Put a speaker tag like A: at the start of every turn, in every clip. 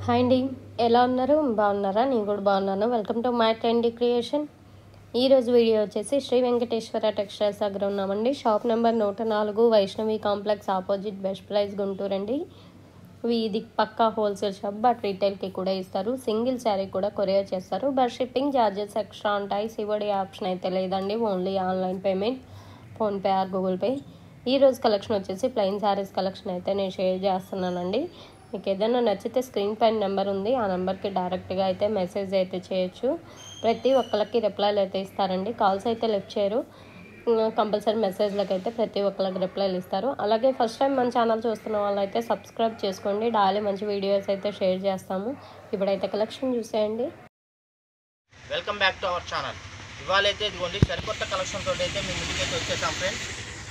A: hi అండి ఎలా ఉన్నారు బాగున్నారా నేను కూడా బాగున్నాను welcome to my trendy creation ఈరోజు వీడియో వచ్చేసి శ్రీ వెంకటేశ్వర టెక్స్టైల్స్ దగ్గర ఉన్నామండి షాప్ నెంబర్ నూట నాలుగు Vaishnavi complex opposite best price Guntur అండి ఇది పక్కా హోల్సేల్ షాప్ బట్ రీటైల్కి కూడా ఇస్తారు సింగిల్ శారీ కూడా కొరియర్ చేస్తారు బట్ షిప్పింగ్ ఛార్జెస్ ఎక్స్ట్రా ఉంటాయి సివడి ఆప్షన్ అయితే లేదండి only online payment PhonePe or Google Pay ఈ రోజు కలెక్షన్ వచ్చేసి ప్లెయిన్ శారీస్ కలెక్షన్ అయితే నేను షేర్ చేస్తున్నానండి మీకు ఏదైనా నచ్చితే స్క్రీన్ పైన నెంబర్ ఉంది ఆ నెంబర్కి డైరెక్ట్గా అయితే మెసేజ్ అయితే చేయొచ్చు ప్రతి ఒక్కరికి రిప్లైలు అయితే ఇస్తారండి కాల్స్ అయితే లిఫ్ట్ చేయరు కంపల్సరీ మెసేజ్లకు అయితే ప్రతి ఒక్కరికి రిప్లైలు ఇస్తారు అలాగే ఫస్ట్ టైం మన ఛానల్ చూస్తున్న వాళ్ళైతే సబ్స్క్రైబ్ చేసుకోండి డైలీ మంచి వీడియోస్ అయితే షేర్ చేస్తాము ఇప్పుడైతే కలెక్షన్ చూసేయండి
B: welcome back to our channel ఇవాళ అయితే ఇదిగోండి సరికొత్త కలెక్షన్ తోటి అయితే మీ ముందుకైతే వచ్చేసాం ఫ్రెండ్స్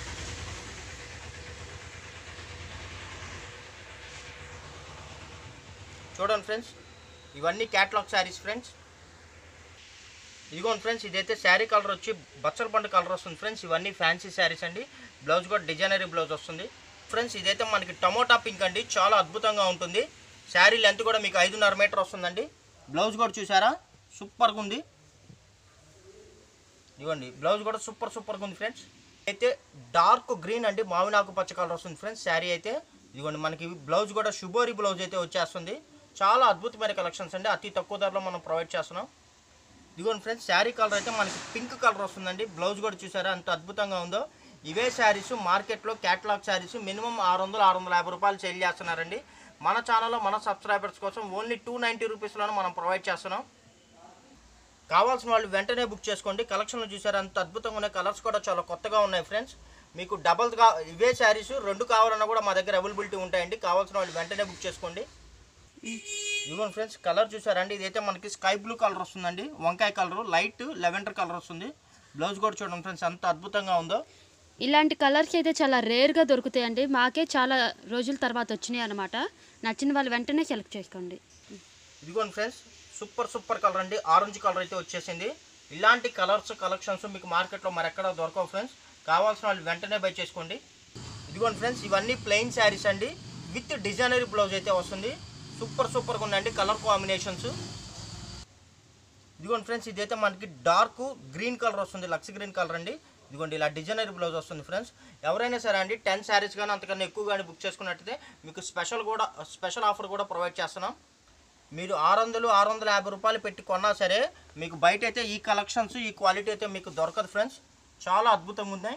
B: చూడండి ఫ్రెండ్స్ ఇవన్నీ క్యాట్లాగ్ శారీస్ ఫ్రెండ్స్ ఇదిగోండి ఫ్రెండ్స్ ఇదైతే శారీ కలర్ వచ్చి బచ్చల పండు కలర్ వస్తుంది ఫ్రెండ్స్ ఇవన్నీ ఫ్యాన్సీ శారీస్ అండి బ్లౌజ్ కూడా డిజైనరీ బ్లౌజ్ వస్తుంది ఫ్రెండ్స్ ఇదైతే మనకి టమోటా పింక్ అండి చాలా అద్భుతంగా ఉంటుంది శారీ లెంత్ కూడా మీకు ఐదున్నర మీటర్ వస్తుందండి బ్లౌజ్ కూడా చూసారా సూపర్గా ఉంది ఇవ్వండి బ్లౌజ్ కూడా సూపర్ సూపర్గా ఉంది ఫ్రెండ్స్ అయితే డార్క్ గ్రీన్ అండి మామినాకు పచ్చ కలర్ వస్తుంది ఫ్రెండ్స్ శారీ అయితే ఇదిగోండి మనకి బ్లౌజ్ కూడా షుబోరి బ్లౌజ్ అయితే వచ్చేస్తుంది చాలా అద్భుతమైన కలెక్షన్స్ అండి అతి తక్కువ ధరలో మనం ప్రొవైడ్ చేస్తున్నాం ఇదిగోండి ఫ్రెండ్స్ శారీ కలర్ అయితే మనకి పింక్ కలర్ వస్తుందండి బ్లౌజ్ కూడా చూసారా ఎంత అద్భుతంగా ఉందో ఇవే శారీస్ మార్కెట్లో క్యాటలాగ్ శారీస్ మినిమం ఆరు వందలు ఆరు వందల యాభై రూపాయలు సేల్ చేస్తున్నారండి మన ఛానల్లో మన సబ్స్క్రైబర్స్ కోసం ఓన్లీ టూ నైంటీ రూపీస్లోనే మనం ప్రొవైడ్ చేస్తున్నాం కావాల్సిన వాళ్ళు వెంటనే బుక్ చేసుకోండి కలెక్షన్లు చూసారు అంత అద్భుతంగా ఉన్నాయి కలర్స్ కూడా చాలా కొత్తగా ఉన్నాయి ఫ్రెండ్స్ మీకు డబల్ కా ఇవే శారీస్ రెండు కావాలన్నా కూడా మా దగ్గర అవైలబిలిటీ ఉంటాయండి కావాల్సిన వాళ్ళు వెంటనే బుక్ చేసుకోండి ఇదిగోండి ఫ్రెండ్స్ కలర్ చూసారండి ఇదైతే మనకి స్కై బ్లూ కలర్ వస్తుందండి వంకాయ కలర్ లైట్ లెవెండర్ కలర్ వస్తుంది బ్లౌజ్ కూడా చూడండి ఫ్రెండ్స్ అంత అద్భుతంగా ఉందో
C: ఇలాంటి కలర్స్ అయితే చాలా రేర్గా దొరుకుతాయండి మాకే చాలా రోజుల తర్వాత వచ్చినాయి అనమాట నచ్చిన వాళ్ళు వెంటనే సెలెక్ట్ చేసుకోండి
B: ఇదిగోండి ఫ్రెండ్స్ సూపర్ సూపర్ కలర్ అండి ఆరెంజ్ కలర్ అయితే వచ్చేసింది ఇలాంటి కలర్స్ కలెక్షన్స్ మీకు మార్కెట్లో మరి ఎక్కడ దొరకవు ఫ్రెండ్స్ కావాల్సిన వాళ్ళు వెంటనే బై చేసుకోండి ఇదిగోండి ఫ్రెండ్స్ ఇవన్నీ ప్లెయిన్ శారీస్ అండి విత్ డిజైనరీ బ్లౌజ్ అయితే వస్తుంది సూపర్ సూపర్గా ఉన్నాయండి కలర్ కాంబినేషన్స్ ఇదిగోండి ఫ్రెండ్స్ ఇదైతే మనకి డార్క్ గ్రీన్ కలర్ వస్తుంది లక్స్ గ్రీన్ కలర్ అండి ఇదిగోండి ఇలా డిజైనరీ బ్లౌజ్ వస్తుంది ఫ్రెండ్స్ ఎవరైనా సరే అండి టెన్ శారీస్ కానీ అంతకన్నా ఎక్కువ కానీ బుక్ చేసుకున్నట్టయితే మీకు స్పెషల్ కూడా స్పెషల్ ఆఫర్ కూడా ప్రొవైడ్ చేస్తున్నాం మీరు ఆరు వందలు ఆరు వందల యాభై రూపాయలు పెట్టి కొన్నా సరే మీకు బయట అయితే ఈ కలెక్షన్స్ ఈ క్వాలిటీ అయితే మీకు దొరకదు ఫ్రెండ్స్ చాలా అద్భుతంగా ఉన్నాయి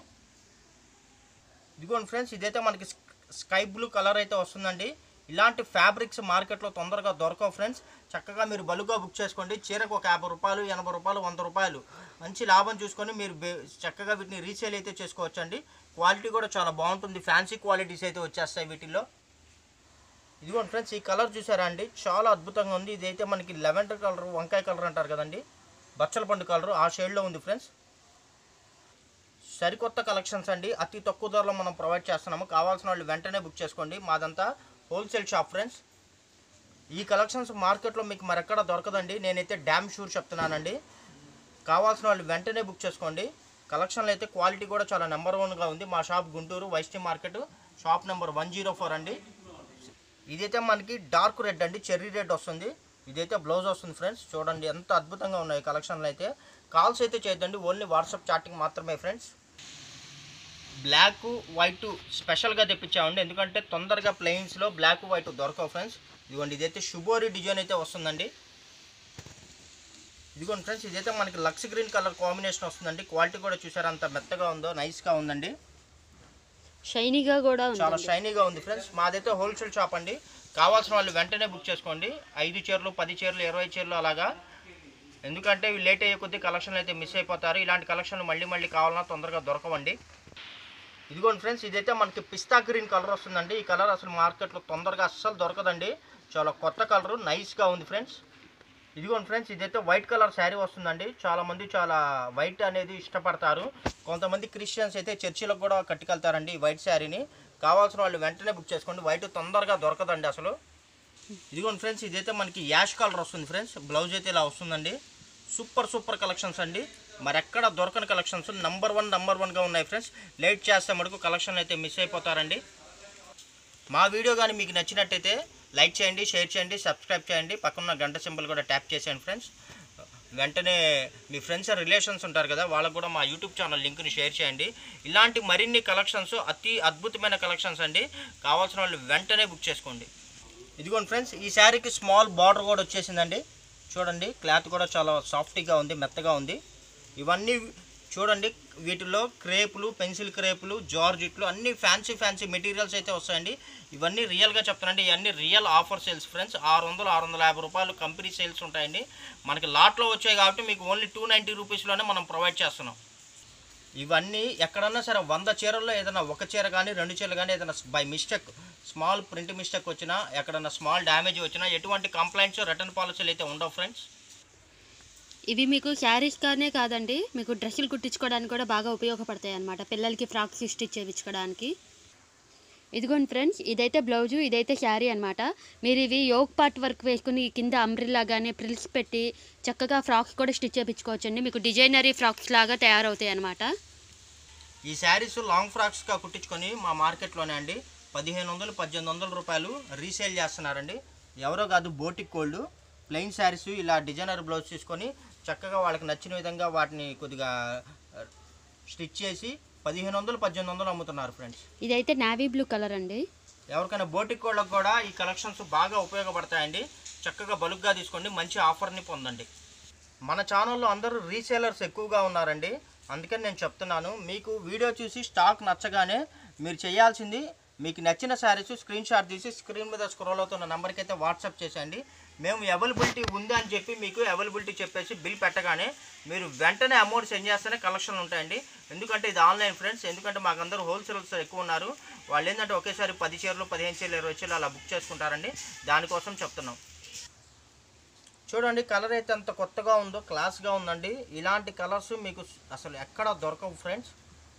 B: ఇదిగోండి ఫ్రెండ్స్ ఇదైతే మనకి స్కై బ్లూ కలర్ అయితే వస్తుందండి ఇలాంటి ఫ్యాబ్రిక్స్ మార్కెట్లో తొందరగా దొరకవు ఫ్రెండ్స్ చక్కగా మీరు బలుగా బుక్ చేసుకోండి చీరకు ఒక యాభై రూపాయలు ఎనభై రూపాయలు వంద రూపాయలు మంచి లాభం చూసుకొని మీరు బే- చక్కగా వీటిని రీసేల్ అయితే చేసుకోవచ్చు అండి క్వాలిటీ కూడా చాలా బాగుంటుంది ఫ్యాన్సీ క్వాలిటీస్ అయితే వచ్చేస్తాయి వీటిల్లో ఇదిగోండి ఫ్రెండ్స్ ఈ కలర్ చూసారా అండి చాలా అద్భుతంగా ఉంది ఇదైతే మనకి లెవెండర్ కలర్ వంకాయ కలర్ అంటారు కదండి బచ్చల పండు కలర్ ఆ షేడ్లో ఉంది ఫ్రెండ్స్ సరికొత్త కలెక్షన్స్ అండి అతి తక్కువ ధరలో మనం ప్రొవైడ్ చేస్తున్నాము కావాల్సిన వాళ్ళు వెంటనే బుక్ చేసుకోండి మాదంతా హోల్సేల్ షాప్ ఫ్రెండ్స్ ఈ కలెక్షన్స్ మార్కెట్లో మీకు మరెక్కడ దొరకదండి నేనైతే డ్యామ్ షూర్ చెప్తున్నానండి కావాల్సిన వాళ్ళు వెంటనే బుక్ చేసుకోండి కలెక్షన్లు అయితే క్వాలిటీ కూడా చాలా నెంబర్ వన్గా ఉంది మా షాప్ గుంటూరు వైస్టీ market shop number one zero four అండి ఇదైతే మనకి డార్క్ రెడ్ అండి చెర్రీ రెడ్ వస్తుంది ఇదైతే బ్లౌజ్ వస్తుంది ఫ్రెండ్స్ చూడండి ఎంత అద్భుతంగా ఉన్నాయి కలెక్షన్లు అయితే కాల్స్ అయితే చేయొద్దండి ఓన్లీ వాట్సాప్ చాటింగ్ మాత్రమే ఫ్రెండ్స్ బ్లాక్ వైట్ స్పెషల్గా తెప్పించామండి ఎందుకంటే తొందరగా ప్లెయిన్స్లో బ్లాక్ వైట్ దొరకవు ఫ్రెండ్స్ ఇదిగోండి ఇదైతే షుబోరి డిజైన్ అయితే వస్తుందండి ఇదిగోండి ఫ్రెండ్స్ ఇదైతే మనకి లక్స్ గ్రీన్ కలర్ కాంబినేషన్ వస్తుందండి క్వాలిటీ కూడా చూసారా అంత మెత్తగా ఉందో నైస్గా ఉందండి
C: షైనీగా కూడా ఉంది
B: చాలా షైనీగా ఉంది ఫ్రెండ్స్ మాదైతే హోల్సేల్ షాప్ అండి కావాల్సిన వాళ్ళు వెంటనే బుక్ చేసుకోండి ఐదు చీరలు పది చీరలు ఇరవై చీరలు అలాగా ఎందుకంటే ఇవి లేట్ అయ్యే కొద్దీ కలెక్షన్లు అయితే మిస్ అయిపోతారు ఇలాంటి కలెక్షన్లు మళ్ళీ మళ్ళీ కావాలన్నా తొందరగా దొరకవండి ఇదిగోండి ఫ్రెండ్స్ ఇదైతే మనకి పిస్తా గ్రీన్ కలర్ వస్తుందండి ఈ కలర్ అసలు మార్కెట్లో తొందరగా అస్సలు దొరకదండి చాలా కొత్త కలర్ నైస్గా ఉంది ఫ్రెండ్స్ ఇదిగోండి ఫ్రెండ్స్ ఇదైతే వైట్ కలర్ శారీ వస్తుందండి చాలా మంది చాలా వైట్ అనేది ఇష్టపడతారు కొంతమంది క్రిస్టియన్స్ అయితే చర్చిలకు కూడా కట్టుకెళ్తారండి ఈ వైట్ శారీని కావాల్సిన వాళ్ళు వెంటనే బుక్ చేసుకోండి వైట్ తొందరగా దొరకదండి అసలు ఇదిగోండి ఫ్రెండ్స్ ఇదైతే మనకి యాష్ కలర్ వస్తుంది ఫ్రెండ్స్ బ్లౌజ్ అయితే ఇలా వస్తుందండి సూపర్ సూపర్ కలెక్షన్స్ అండి మరి ఎక్కడ దొరకని కలెక్షన్స్ నెంబర్ వన్ నెంబర్ వన్గా ఉన్నాయి ఫ్రెండ్స్ లేట్ చేస్తే మటుకు కలెక్షన్లు అయితే మిస్ అయిపోతారండి మా వీడియో కానీ మీకు నచ్చినట్టయితే లైక్ చేయండి షేర్ చేయండి సబ్స్క్రైబ్ చేయండి పక్కన గంట సింబల్ కూడా ట్యాప్ చేసేయండి ఫ్రెండ్స్ వెంటనే మీ ఫ్రెండ్స్ అండ్ రిలేషన్స్ ఉంటారు కదా వాళ్ళకు కూడా మా యూట్యూబ్ ఛానల్ లింక్ని షేర్ చేయండి ఇలాంటి మరిన్ని కలెక్షన్స్ అతి అద్భుతమైన కలెక్షన్స్ అండి కావాల్సిన వాళ్ళు వెంటనే బుక్ చేసుకోండి ఇదిగోండి ఫ్రెండ్స్ ఈ శారీకి స్మాల్ బార్డర్ కూడా వచ్చేసిందండి చూడండి క్లాత్ కూడా చాలా సాఫ్ట్గా ఉంది మెత్తగా ఉంది ఇవన్నీ చూడండి వీటిలో క్రేపులు పెన్సిల్ క్రేపులు జార్జిట్లు అన్ని ఫ్యాన్సీ ఫ్యాన్సీ మెటీరియల్స్ అయితే వస్తాయండి ఇవన్నీ రియల్గా చెప్తానండి ఇవన్నీ రియల్ ఆఫర్ సేల్స్ ఫ్రెండ్స్ ఆరు వందలు ఆరు వందల యాభై రూపాయలు కంపెనీ సేల్స్ ఉంటాయండి మనకి లాట్లో వచ్చాయి కాబట్టి మీకు ఓన్లీ టూ నైంటీ రూపీస్లోనే మనం ప్రొవైడ్ చేస్తున్నాం ఇవన్నీ ఎక్కడన్నా సరే వంద చీరల్లో ఏదైనా ఒక చీర కానీ రెండు చీరలు కానీ ఏదైనా by mistake small print mistake వచ్చినా ఎక్కడన్నా స్మాల్ డ్యామేజ్ వచ్చినా ఎటువంటి కంప్లైంట్స్ రిటర్న్ పాలసీలు అయితే ఉండవు ఫ్రెండ్స్
C: ఇవి మీకు శారీస్ కానే కాదండి మీకు డ్రెస్సులు కుట్టించుకోవడానికి కూడా బాగా ఉపయోగపడతాయి అన్నమాట పిల్లలకి ఫ్రాక్స్ స్టిచ్ చేయించుకోవడానికి ఇదిగోండి ఫ్రెండ్స్ ఇదైతే బ్లౌజు ఇదైతే శారీ అన్నమాట మీరు ఇవి యోగ్ పార్ట్ వర్క్ వేసుకుని కింద అంబ్రిల్లా కానీ ప్రిల్స్ పెట్టి చక్కగా ఫ్రాక్స్ కూడా స్టిచ్ చేయించుకోవచ్చండి మీకు డిజైనరీ ఫ్రాక్స్ లాగా తయారవుతాయి అన్నమాట
B: ఈ శారీస్ లాంగ్ ఫ్రాక్స్గా కుట్టించుకొని మా మార్కెట్లోనే అండి పదిహేను వందలు పద్దెనిమిది వందల రూపాయలు రీసేల్ చేస్తున్నారండి ఎవరో కాదు బోటిక్ కోల్డ్ ప్లెయిన్ శారీస్ ఇలా డిజైనర్ బ్లౌజ్ తీసుకొని చక్కగా వాళ్ళకి నచ్చిన విధంగా వాటిని కొద్దిగా స్టిచ్ చేసి పదిహేను వందలు పద్దెనిమిది వందలు అమ్ముతున్నారు ఫ్రెండ్స్
C: ఇదైతే నావీ బ్లూ కలర్ అండి
B: ఎవరికైనా బోటిక్ వాళ్ళకి కూడా ఈ కలెక్షన్స్ బాగా ఉపయోగపడతాయండి చక్కగా బలుగ్గా తీసుకోండి మంచి ఆఫర్ని పొందండి మన ఛానల్లో అందరూ రీసేలర్స్ ఎక్కువగా ఉన్నారండి అందుకని నేను చెప్తున్నాను మీకు వీడియో చూసి స్టాక్ నచ్చగానే మీరు చేయాల్సింది మీకు నచ్చిన శారీస్ స్క్రీన్ షాట్ తీసి స్క్రీన్ మీద స్క్రోల్ అవుతున్న నెంబర్కి అయితే వాట్సాప్ చేసేయండి మేము అవైలబిలిటీ ఉంది అని చెప్పి మీకు అవైలబిలిటీ చెప్పేసి బిల్ పెట్టగానే మీరు వెంటనే అమౌంట్ సెండ్ చేస్తేనే కలెక్షన్లు ఉంటాయండి ఎందుకంటే ఇది ఆన్లైన్ ఫ్రెండ్స్ ఎందుకంటే మాకు అందరూ హోల్సేలర్స్ ఎక్కువ ఉన్నారు వాళ్ళు ఏంటంటే ఒకేసారి పది చీరలు పదిహేను చీరలు ఇరవై చీరలు అలా బుక్ చేసుకుంటారండి దానికోసం చెప్తున్నాం చూడండి కలర్ అయితే ఎంత కొత్తగా ఉందో క్లాస్గా ఉందండి ఇలాంటి కలర్స్ మీకు అసలు ఎక్కడ దొరకవు ఫ్రెండ్స్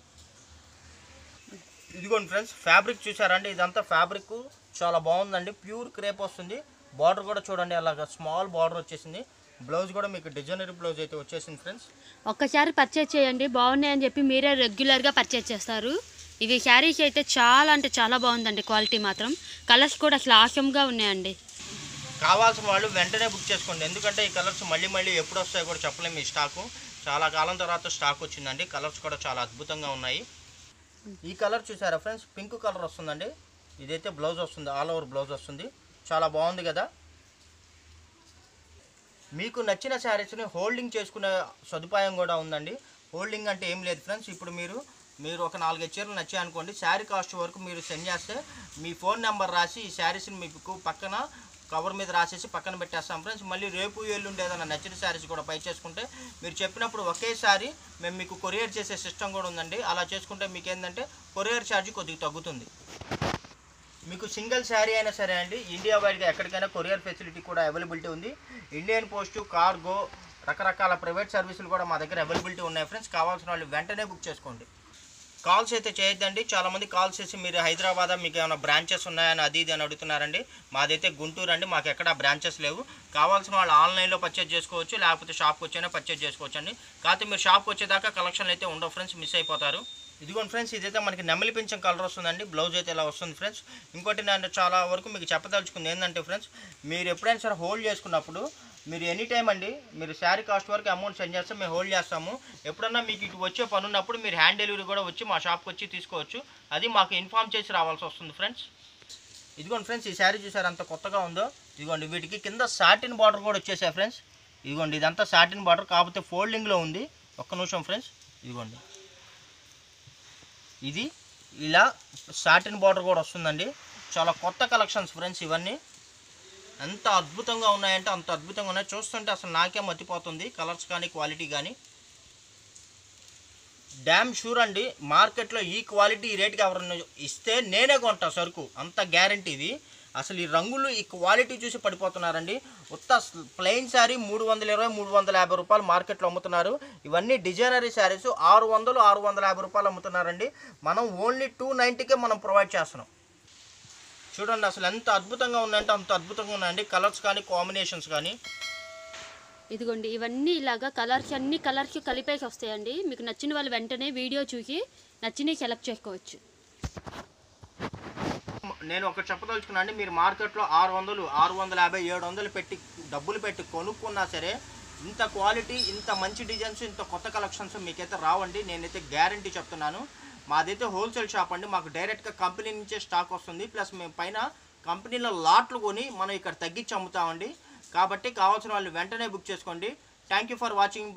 B: ఇదిగోండి ఫ్రెండ్స్ ఫ్యాబ్రిక్ చూసారండి ఇదంతా ఫ్యాబ్రిక్ చాలా బాగుందండి ప్యూర్ క్రేప్ వస్తుంది బార్డర్ కూడా చూడండి అలాగా స్మాల్ బార్డర్ వచ్చేసింది బ్లౌజ్ కూడా మీకు డిజైనరీ బ్లౌజ్ అయితే వచ్చేసింది ఫ్రెండ్స్
C: ఒక్కసారి పర్చేజ్ చేయండి బాగున్నాయని చెప్పి మీరే రెగ్యులర్గా పర్చేజ్ చేస్తారు ఇవి శారీస్ అయితే చాలా అంటే చాలా బాగుందండి క్వాలిటీ మాత్రం కలర్స్ కూడా అసలు ఆసంగా ఉన్నాయండి
B: కావాల్సిన వాళ్ళు వెంటనే బుక్ చేసుకోండి ఎందుకంటే ఈ కలర్స్ మళ్ళీ మళ్ళీ ఎప్పుడు వస్తాయో కూడా చెప్పలేము ఈ స్టాకు చాలా కాలం తర్వాత స్టాక్ వచ్చిందండి కలర్స్ కూడా చాలా అద్భుతంగా ఉన్నాయి ఈ కలర్ చూసారా ఫ్రెండ్స్ పింక్ కలర్ వస్తుందండి ఇదైతే బ్లౌజ్ వస్తుంది ఆల్ ఓవర్ బ్లౌజ్ వస్తుంది చాలా బాగుంది కదా మీకు నచ్చిన శారీస్ని హోల్డింగ్ చేసుకునే సదుపాయం కూడా ఉందండి హోల్డింగ్ అంటే ఏం లేదు ఫ్రెండ్స్ ఇప్పుడు మీరు మీరు ఒక నాలుగైదు చీరలు నచ్చాయి అనుకోండి శారీ కాస్ట్ వరకు మీరు సెండ్ చేస్తే మీ ఫోన్ నెంబర్ రాసి ఈ శారీస్ని మీకు పక్కన కవర్ మీద రాసేసి పక్కన పెట్టేస్తాం ఫ్రెండ్స్ మళ్ళీ రేపు ఎల్లుండి ఏదైనా నచ్చిన శారీస్ కూడా పై చేసుకుంటే మీరు చెప్పినప్పుడు ఒకేసారి మేము మీకు కొరియర్ చేసే సిస్టమ్ కూడా ఉందండి అలా చేసుకుంటే మీకు ఏంటంటే కొరియర్ ఛార్జ్ కొద్దిగా తగ్గుతుంది మీకు సింగిల్ శారీ అయినా సరే అండి ఇండియా వైడ్గా ఎక్కడికైనా కొరియర్ ఫెసిలిటీ కూడా అవైలబిలిటీ ఉంది ఇండియన్ పోస్టు కార్గో రకరకాల ప్రైవేట్ సర్వీసులు కూడా మా దగ్గర అవైలబిలిటీ ఉన్నాయి ఫ్రెండ్స్ కావాల్సిన వాళ్ళు వెంటనే బుక్ చేసుకోండి కాల్స్ అయితే చేయొద్దండి చాలామంది కాల్స్ చేసి మీరు హైదరాబాద్ మీకు ఏమైనా బ్రాంచెస్ ఉన్నాయని అది ఇది అని అడుగుతున్నారండి మాదైతే గుంటూరు అండి మాకు ఎక్కడ బ్రాంచెస్ లేవు కావాల్సిన వాళ్ళు ఆన్లైన్లో పర్చేజ్ చేసుకోవచ్చు లేకపోతే షాప్కి వచ్చైనా పర్చేజ్ చేసుకోవచ్చు అండి కాకపోతే మీరు షాప్కి వచ్చేదాకా కలెక్షన్లు అయితే ఉండవు ఫ్రెండ్స్ మిస్ అయిపోతారు ఇదిగోండి ఫ్రెండ్స్ ఇదైతే మనకి నెమలి పింఛం కలర్ వస్తుందండి బ్లౌజ్ అయితే ఇలా వస్తుంది ఫ్రెండ్స్ ఇంకోటి నేను చాలా వరకు మీకు చెప్పదలుచుకుంది ఏంటంటే ఫ్రెండ్స్ మీరు ఎప్పుడైనా సరే హోల్డ్ చేసుకున్నప్పుడు మీరు ఎనీ టైం అండి మీరు శారీ కాస్ట్ వరకు అమౌంట్ సెండ్ చేస్తే మేము హోల్డ్ చేస్తాము ఎప్పుడన్నా మీకు ఇటు వచ్చే పని ఉన్నప్పుడు మీరు హ్యాండ్ డెలివరీ కూడా వచ్చి మా షాప్కి వచ్చి తీసుకోవచ్చు అది మాకు ఇన్ఫామ్ చేసి రావాల్సి వస్తుంది ఫ్రెండ్స్ ఇదిగోండి ఫ్రెండ్స్ ఈ శారీ చూసారు అంత కొత్తగా ఉందో ఇదిగోండి వీటికి కింద సాటిన్ బార్డర్ కూడా వచ్చేసాయి ఫ్రెండ్స్ ఇదిగోండి ఇదంతా సాటిన్ బార్డర్ కాకపోతే ఫోల్డింగ్లో ఉంది ఒక్క నిమిషం ఫ్రెండ్స్ ఇదిగోండి ఇది ఇలా సాటిన్ బార్డర్ కూడా వస్తుందండి చాలా కొత్త కలెక్షన్స్ ఫ్రెండ్స్ ఇవన్నీ ఎంత అద్భుతంగా ఉన్నాయంటే అంత అద్భుతంగా ఉన్నాయి చూస్తుంటే అసలు నాకే మతిపోతుంది కలర్స్ కానీ క్వాలిటీ కానీ డ్యామ్ షూర్ అండి మార్కెట్లో ఈ క్వాలిటీ ఈ రేట్కి ఎవరన్నా ఇస్తే నేనే కొంటా సరుకు అంత గ్యారంటీ ఇది అసలు ఈ రంగులు ఈ క్వాలిటీ చూసి పడిపోతున్నారండి ఉత్త ప్లెయిన్ శారీ మూడు వందల ఇరవై మూడు వందల యాభై రూపాయలు మార్కెట్లో అమ్ముతున్నారు ఇవన్నీ డిజైనరీ శారీస్ ఆరు వందలు ఆరు వందల యాభై రూపాయలు అమ్ముతున్నారండి మనం ఓన్లీ టూ నైంటీకే మనం ప్రొవైడ్ చేస్తున్నాం చూడండి అసలు ఎంత అద్భుతంగా ఉన్నాయంటే అంత అద్భుతంగా ఉన్నాయండి కలర్స్ కానీ కాంబినేషన్స్ కానీ
C: ఇదిగోండి ఇవన్నీ ఇలాగా కలర్స్ అన్ని కలర్స్ కలిపేసి వస్తాయండి మీకు నచ్చిన వాళ్ళు వెంటనే వీడియో చూసి నచ్చినవి సెలెక్ట్ చేసుకోవచ్చు
B: నేను ఒక చెప్పదలుచుకున్నా అండి మీరు మార్కెట్లో ఆరు వందలు ఆరు వందల యాభై ఏడు వందలు పెట్టి డబ్బులు పెట్టి కొనుక్కున్నా సరే ఇంత క్వాలిటీ ఇంత మంచి డిజైన్స్ ఇంత కొత్త కలెక్షన్స్ మీకైతే రావండి నేనైతే గ్యారంటీ చెప్తున్నాను మాదైతే హోల్సేల్ షాప్ అండి మాకు డైరెక్ట్గా కంపెనీ నుంచే స్టాక్ వస్తుంది ప్లస్ మేము పైన కంపెనీలో లాట్లు కొని మనం ఇక్కడ తగ్గించి అమ్ముతామండి కాబట్టి కావాల్సిన వాళ్ళు వెంటనే బుక్ చేసుకోండి థ్యాంక్ యూ ఫర్ వాచింగ్